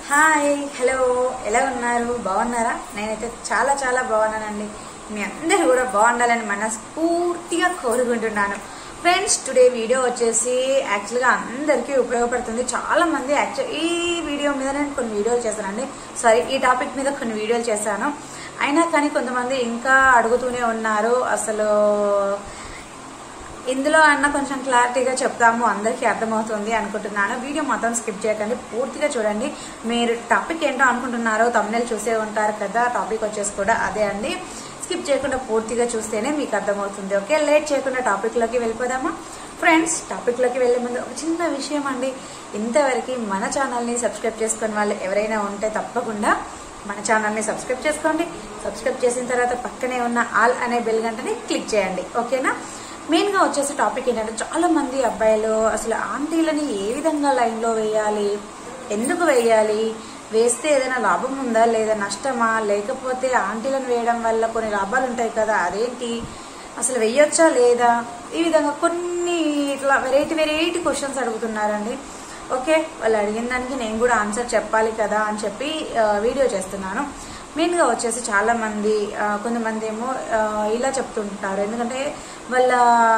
hi hello ఎలా ఉన్నారు బాగున్నారా నేనైతే చాలా చాలా బాగున్నానండి మీ అందరూ కూడా బాగుండాలని మనస్ఫూర్తిగా కోరుకుంటున్నాను ఫ్రెండ్స్ టుడే వీడియో వచ్చేసి యాక్చువల్గా అందరికీ ఉపయోగపడుతుంది చాలా మంది యాక్చువల్ ఈ వీడియో మీద నేను కొన్ని వీడియోలు చేశానండి సారీ ఈ టాపిక్ మీద కొన్ని వీడియోలు చేశాను అయినా కానీ కొంతమంది ఇంకా అడుగుతూనే ఉన్నారు అసలు ఇందులో అన్న కొంచెం క్లారిటీగా చెప్తాము అందరికీ అర్థమవుతుంది అనుకుంటున్నాను వీడియో మొత్తం స్కిప్ చేయకండి పూర్తిగా చూడండి మీరు టాపిక్ ఏంటో అనుకుంటున్నారో తమిళ చూసే ఉంటారు కదా టాపిక్ వచ్చేసి కూడా అదే అండి స్కిప్ చేయకుండా పూర్తిగా చూస్తేనే మీకు అర్థమవుతుంది ఓకే లేట్ చేయకుండా టాపిక్లోకి వెళ్ళిపోదామా ఫ్రెండ్స్ టాపిక్లోకి వెళ్ళే ముందు ఒక చిన్న విషయం అండి ఇంతవరకు మన ఛానల్ని సబ్స్క్రైబ్ చేసుకుని వాళ్ళు ఎవరైనా ఉంటే తప్పకుండా మన ఛానల్ని సబ్స్క్రైబ్ చేసుకోండి సబ్స్క్రైబ్ చేసిన తర్వాత పక్కనే ఉన్న ఆల్ అనే బెల్ గంటని క్లిక్ చేయండి ఓకేనా మెయిన్గా వచ్చేసి టాపిక్ ఏంటంటే చాలా మంది అబ్బాయిలు అసలు ఆంటీలని ఏ విధంగా లైన్లో వేయాలి ఎందుకు వేయాలి వేస్తే ఏదైనా లాభం ఉందా లేదా నష్టమా లేకపోతే ఆంటీలను వేయడం వల్ల కొన్ని లాభాలు ఉంటాయి కదా అదేంటి అసలు వెయ్యొచ్చా లేదా ఈ విధంగా కొన్ని ఇట్లా వెరైటీ వెరైటీ క్వశ్చన్స్ అడుగుతున్నారండి ఓకే వాళ్ళు అడిగిన దానికి నేను కూడా ఆన్సర్ చెప్పాలి కదా అని చెప్పి ఆ, వీడియో చేస్తున్నాను మెయిన్గా వచ్చేసి చాలా మంది ఆ, కొంతమంది ఏమో ఆ, ఇలా చెప్తుంటారు ఎందుకంటే వాళ్ళ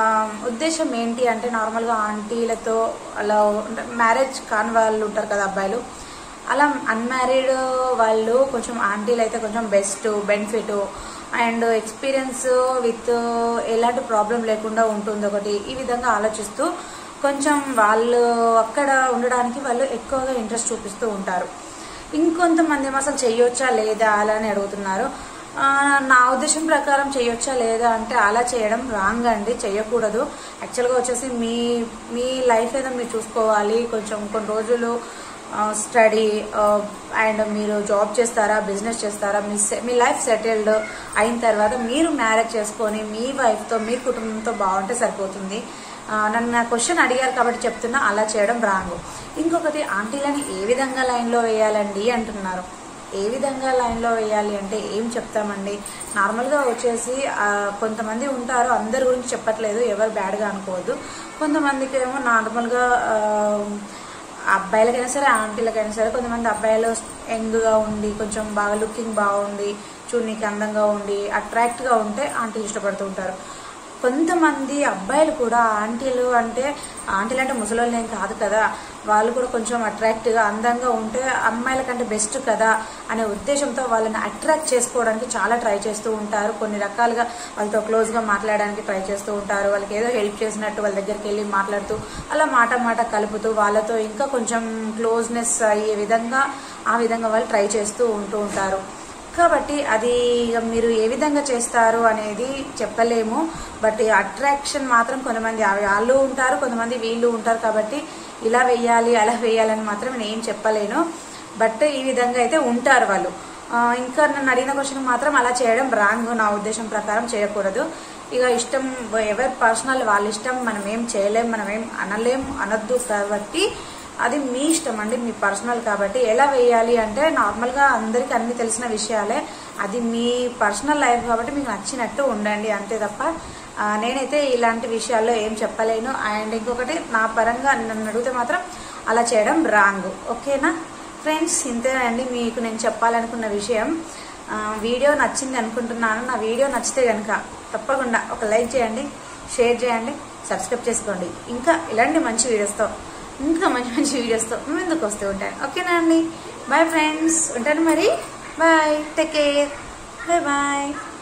ఉద్దేశం ఏంటి అంటే నార్మల్గా ఆంటీలతో అలా మ్యారేజ్ కాని వాళ్ళు ఉంటారు కదా అబ్బాయిలు అలా అన్మ్యారీడ్ వాళ్ళు కొంచెం ఆంటీలు అయితే కొంచెం best benefit and experience with ఎలాంటి ప్రాబ్లం లేకుండా ఉంటుంది ఒకటి ఈ విధంగా ఆలోచిస్తూ కొంచెం వాళ్ళు అక్కడ ఉండడానికి వాళ్ళు ఎక్కువగా ఇంట్రెస్ట్ చూపిస్తూ ఉంటారు ఇంకొంతమంది ఏమో అసలు చెయ్యొచ్చా లేదా అలా అని అడుగుతున్నారు ఆ, నా ఉద్దేశం ప్రకారం చేయొచ్చా లేదా అంటే అలా చేయడం రాంగ్ అండి చేయకూడదు యాక్చువల్గా వచ్చేసి మీ మీ లైఫ్ ఏదో మీరు చూసుకోవాలి కొంచెం కొన్ని రోజులు స్టడీ అండ్ మీరు జాబ్ చేస్తారా బిజినెస్ చేస్తారా మీ se- మీ లైఫ్ సెటిల్డ్ అయిన తర్వాత మీరు మ్యారేజ్ చేసుకొని మీ వైఫ్తో మీ కుటుంబంతో బాగుంటే సరిపోతుంది ఆ, నన్ను నా క్వశ్చన్ అడిగారు కాబట్టి చెప్తున్నా అలా చేయడం రాంగ్ ఇంకొకటి ఆంటీలని ఏ విధంగా లైన్లో వేయాలండి అంటున్నారు ఏ విధంగా లైన్లో వేయాలి అంటే ఏం చెప్తామండి నార్మల్గా వచ్చేసి ఆ, కొంతమంది ఉంటారు అందరి గురించి చెప్పట్లేదు ఎవరు బ్యాడ్గా అనుకోవద్దు కొంతమందికి ఏమో నార్మల్గా ఆ, అబ్బాయిలకైనా సరే ఆంటీలకైనా సరే కొంతమంది అబ్బాయిలు యంగ్గా ఉండి కొంచెం బాగా లుకింగ్ బాగుండి చూడనీకి అందంగా ఉండి అట్రాక్ట్గా ఉంటే ఆంటీలు ఇష్టపడుతూ ఉంటారు కొంతమంది అబ్బాయిలు కూడా ఆంటీలు అంటే ఆంటీలు అంటే ముసలోళ్ళు ఏం కాదు కదా వాళ్ళు కూడా కొంచెం అట్రాక్ట్గా అందంగా ఉంటే అమ్మాయిల కంటే బెస్ట్ కదా అనే ఉద్దేశంతో వాళ్ళని అట్రాక్ట్ చేసుకోవడానికి చాలా ట్రై చేస్తూ ఉంటారు కొన్ని రకాలుగా వాళ్ళతో క్లోజ్గా మాట్లాడడానికి ట్రై చేస్తూ ఉంటారు వాళ్ళకి ఏదో హెల్ప్ చేసినట్టు వాళ్ళ దగ్గరికి వెళ్ళి మాట్లాడుతూ అలా మాట మాట కలుపుతూ వాళ్ళతో ఇంకా కొంచెం క్లోజ్నెస్ అయ్యే విధంగా ఆ విధంగా వాళ్ళు ట్రై చేస్తూ ఉంటూ ఉంటారు కాబట్టి అది ఇక మీరు ఏ విధంగా చేస్తారు అనేది చెప్పలేము బట్ అట్రాక్షన్ మాత్రం కొంతమంది అవి వాళ్ళు ఉంటారు కొంతమంది వీళ్ళు ఉంటారు కాబట్టి ఇలా వెయ్యాలి అలా వెయ్యాలని మాత్రం నేను ఏం చెప్పలేను బట్ ఈ విధంగా అయితే ఉంటారు వాళ్ళు ఆ, ఇంకా నన్ను అడిగిన క్వశ్చన్ మాత్రం అలా చేయడం రాంగ్ నా ఉద్దేశం ప్రకారం చేయకూడదు ఇక ఇష్టం ఎవరి పర్సనల్ వాళ్ళ ఇష్టం మనం ఏం చేయలేం మనం ఏం అనలేం అనొద్దు కాబట్టి అది మీ ఇష్టం అండి మీ పర్సనల్ కాబట్టి ఎలా వేయాలి అంటే నార్మల్గా అందరికీ అన్ని తెలిసిన విషయాలే అది మీ పర్సనల్ లైఫ్ కాబట్టి మీకు నచ్చినట్టు ఉండండి అంతే తప్ప ఆ, నేనైతే ఇలాంటి విషయాల్లో ఏం చెప్పలేను అండ్ ఇంకొకటి నా పరంగా నన్ను అడిగితే మాత్రం అలా చేయడం రాంగ్ ఓకేనా ఫ్రెండ్స్ ఇంతేనండి మీకు నేను చెప్పాలనుకున్న విషయం ఆ, వీడియో నచ్చింది అనుకుంటున్నాను నా వీడియో నచ్చితే కనుక తప్పకుండా ఒక లైక్ చేయండి షేర్ చేయండి సబ్స్క్రైబ్ చేసుకోండి ఇంకా ఇలాంటి మంచి వీడియోస్తో ఇంకా మంచి మంచి వీడియోస్తో మేము ఎందుకు వస్తూ ఉంటాను ఓకేనా అండి బాయ్ ఫ్రెండ్స్ ఉంటాను మరి bye take care bye bye